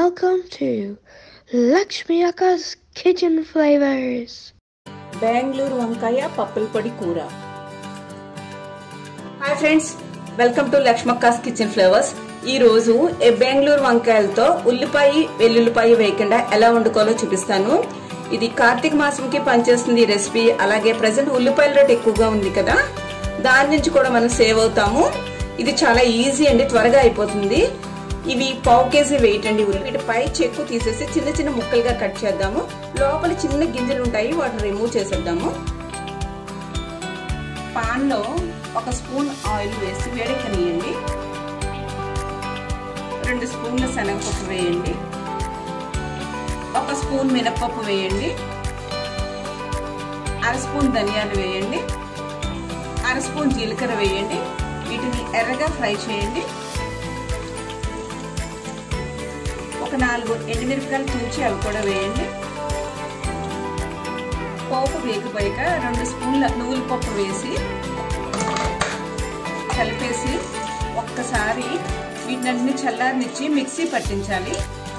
Welcome to Lakshmi Aka's Kitchen Flavors. Bengaluru వంకాయ పప్పుల పొడి కూర hi friends welcome to Lakshmakka's kitchen flavours ఈ రోజు ఏ బెంగళూరు వంకాయలతో ఉల్లిపాయ వెల్లుల్లిపాయ వేయకుండా ఎలా వండుకోవాలో చూపిస్తాను ఇది కార్తీక మాసంకి పనిచేస్తుంది ఈ రెసిపీ అలాగే ప్రజెంట్ ఉల్లిపాయల రేట్ ఎక్కువగా ఉంది కదా దాని నుంచి కూడా మనం సేవ్ అవుతాము ఇది చాలా ఈజీ అండి త్వరగా అయిపోతుంది ఇవి పావు కేజీ వెయిట్ అండి వీటి పై చెక్కు తీసేసి చిన్న చిన్న ముక్కలుగా కట్ చేద్దాము లోపల చిన్న గింజలు ఉంటాయి వాటిని రిమూవ్ చేసేద్దాము పాన్ లో ఒక స్పూన్ ఆయిల్ వేసి వేడెక్కనియండి రెండు స్పూన్ల శనగపప్పు వేయండి ఒక స్పూన్ మినప్పప్పు వేయండి అర స్పూన్ ధనియాలు వేయండి అర స్పూన్ జీలకర్ర వేయండి వీటిని ఎర్రగా ఫ్రై చేయండి ఒక నాలుగు ఎండుమిరపకాయలు తుంచి అవి కూడా వేయండి పోపు వేగిపోయాక రెండు స్పూన్ల నువ్వుల పప్పు వేసి కలిపేసి ఒక్కసారి వీటినన్ని చల్లారనిచ్చి మిక్సీ పట్టించాలి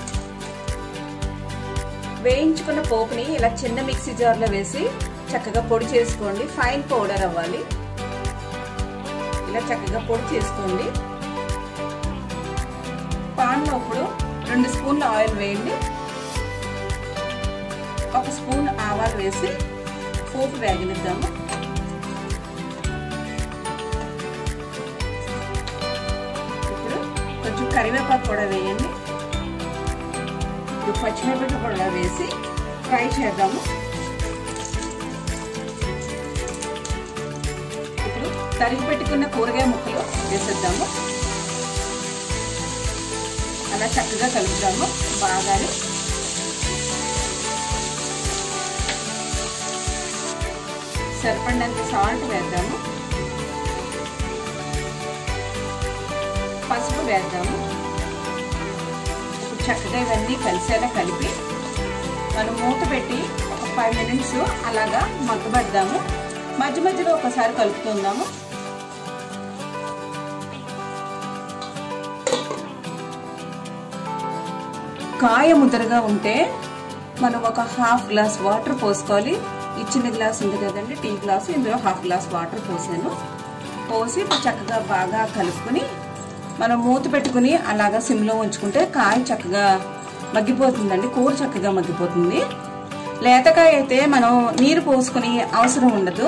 వేయించుకున్న పోపుని ఇలా చిన్న మిక్సీ జార్లో వేసి చక్కగా పొడి చేసుకోండి ఫైన్ పౌడర్ అవ్వాలి ఇలా చక్కగా పొడి చేసుకోండి పాన్లో ఇప్పుడు రెండు స్పూన్ల ఆయిల్ వేయండి ఒక స్పూన్ ఆవాలు వేసి పోపు వేగనిద్దాము ఇప్పుడు కొంచెం కరివేపాకు కూడా వేయండి ఇప్పుడు పచ్చిమిరపకాయ కూడా వేసి ఫ్రై చేద్దాము ఇప్పుడు తరిగి పెట్టుకున్న కూరగాయ ముక్కలు వేసేద్దాము అలా చక్కగా కలుపుదాము బాగాని సరిపడినంత సాల్ట్ వేద్దాము పసుపు వేద్దాము ఇప్పుడు చక్కగా ఇవన్నీ కలిసేలా కలిపి మనం మూత పెట్టి ఒక ఫైవ్ మినిట్స్ అలాగా మగ్గబెడదాము మధ్య మధ్యలో ఒకసారి కలుపుతుందాము కాయ ముద్దరగా ఉంటే మనం ఒక హాఫ్ గ్లాస్ వాటర్ పోసుకోవాలి ఇచ్చిన గ్లాస్ ఉంది కదండి టీ గ్లాస్ ఇందులో హాఫ్ గ్లాస్ వాటర్ పోసాను పోసి చక్కగా బాగా కలుపుకొని మనం మూత పెట్టుకుని అలాగా సిమ్లో ఉంచుకుంటే కాయ చక్కగా మగ్గిపోతుందండి కూర చక్కగా మగ్గిపోతుంది లేతకాయ అయితే మనం నీరు పోసుకుని అవసరం ఉండదు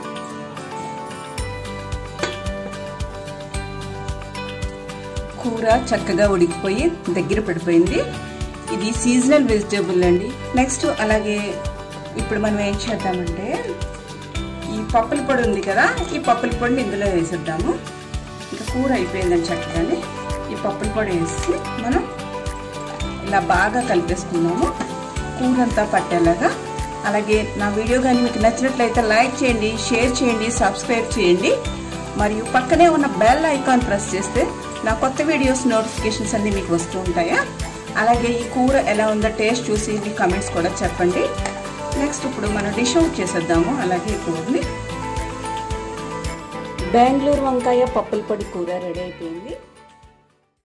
కూర చక్కగా ఉడికిపోయి దగ్గర పడిపోయింది ఇది సీజనల్ వెజిటేబుల్ అండి నెక్స్ట్ అలాగే ఇప్పుడు మనం ఏం చేద్దామంటే ఈ పప్పుల పొడి ఉంది కదా ఈ పప్పుల పొడిని ఇందులో వేసేద్దాము ఇంకా కూర అయిపోయిందని చక్కగానే ఈ పప్పుల పొడి వేసి మనం ఇలా బాగా కలిపేసుకుందాము కూర అంతా పట్టేలాగా అలాగే నా వీడియో కానీ మీకు నచ్చినట్లయితే లైక్ చేయండి షేర్ చేయండి సబ్స్క్రైబ్ చేయండి మరియు పక్కనే ఉన్న బెల్ ఐకాన్ ప్రెస్ చేస్తే నా కొత్త వీడియోస్ నోటిఫికేషన్స్ అన్నీ మీకు వస్తూ ఉంటాయా అలాగే ఈ కూర ఎలా ఉందో టేస్ట్ చూసి మీ కమెంట్స్ కూడా చెప్పండి నెక్స్ట్ ఇప్పుడు మనం డిష్ అవుట్ చేసేద్దాము అలాగే ఈ కూరని బెంగళూరు వంకాయ పప్పుల పొడి కూర రెడీ అయిపోయింది